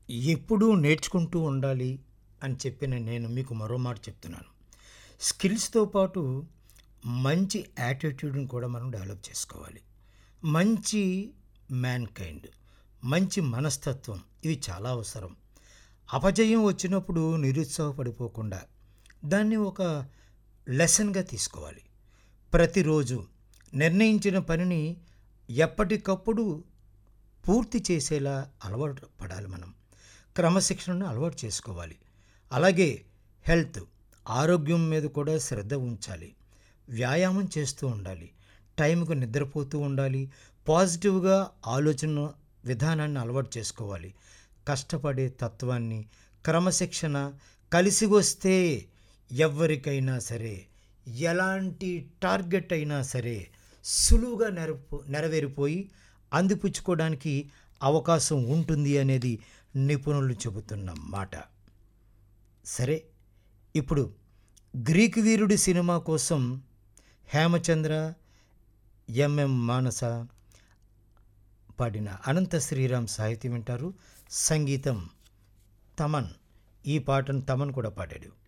ఎప్పుడూ నేర్చుకుంటూ ఉండాలి అని చెప్పిన నేను మీకు మరో మాట చెప్తున్నాను స్కిల్స్తో పాటు మంచి యాటిట్యూడ్ని కూడా మనం డెవలప్ చేసుకోవాలి మంచి మ్యాన్ కైండ్ మంచి మనస్తత్వం ఇవి చాలా అవసరం అపజయం వచ్చినప్పుడు నిరుత్సాహపడిపోకుండా దాన్ని ఒక లెసన్గా తీసుకోవాలి ప్రతిరోజు నిర్ణయించిన పనిని ఎప్పటికప్పుడు పూర్తి చేసేలా అలవాటు పడాలి మనం క్రమశిక్షణను అలవాటు చేసుకోవాలి అలాగే హెల్త్ ఆరోగ్యం మీద కూడా శ్రద్ధ ఉంచాలి వ్యాయామం చేస్తూ ఉండాలి టైంకు నిద్రపోతూ ఉండాలి పాజిటివ్గా ఆలోచన విధానాన్ని అలవాటు చేసుకోవాలి కష్టపడే తత్వాన్ని క్రమశిక్షణ కలిసి వస్తే ఎవరికైనా సరే ఎలాంటి టార్గెట్ అయినా సరే సులువుగా నెరపు నెరవేరిపోయి అందిపుచ్చుకోవడానికి అవకాశం ఉంటుంది అనేది నిపుణులు చెబుతున్న మాట సరే ఇప్పుడు గ్రీక్ వీరుడి సినిమా కోసం హేమచంద్ర ఎంఎం మానస పాడిన అనంత శ్రీరామ్ సాహిత్యం వింటారు సంగీతం తమన్ ఈ పాటను తమన్ కూడా పాడాడు